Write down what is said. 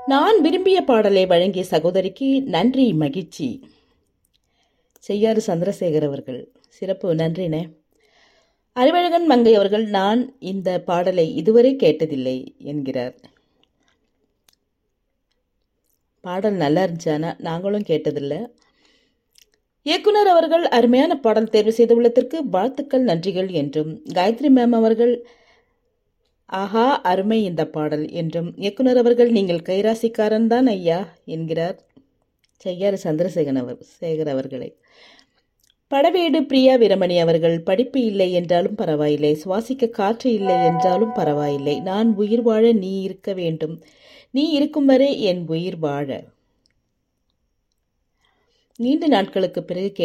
நான் விரும்பிய பாடலை வழங்கிய சகோதரிக்கு நன்றி மகிழ்ச்சி செய்யாறு சந்திரசேகர் அவர்கள் சிறப்பு நன்றினே அறிவழகன் மங்கை அவர்கள் நான் இந்த பாடலை இதுவரை கேட்டதில்லை என்கிறார் பாடல் நல்லா இருந்துச்சு ஆனால் நாங்களும் கேட்டதில்லை இயக்குனர் அவர்கள் அருமையான பாடல் தேர்வு செய்துள்ளதற்கு வாழ்த்துக்கள் நன்றிகள் என்றும் காயத்ரி மேம் அவர்கள் ஆஹா அருமை இந்த பாடல் என்றும் இயக்குனர் அவர்கள் நீங்கள் கைராசிக்காரன் தான் ஐயா என்கிறார் செய்யாறு சந்திரசேகன் அவர் சேகர் அவர்களை படவேடு பிரியா வீரமணி அவர்கள் படிப்பு இல்லை என்றாலும் பரவாயில்லை சுவாசிக்க காற்று இல்லை என்றாலும் பரவாயில்லை நான் உயிர் வாழ நீ இருக்க வேண்டும் நீ இருக்கும் வரை என் உயிர் வாழ நீண்ட நாட்களுக்கு பிறகு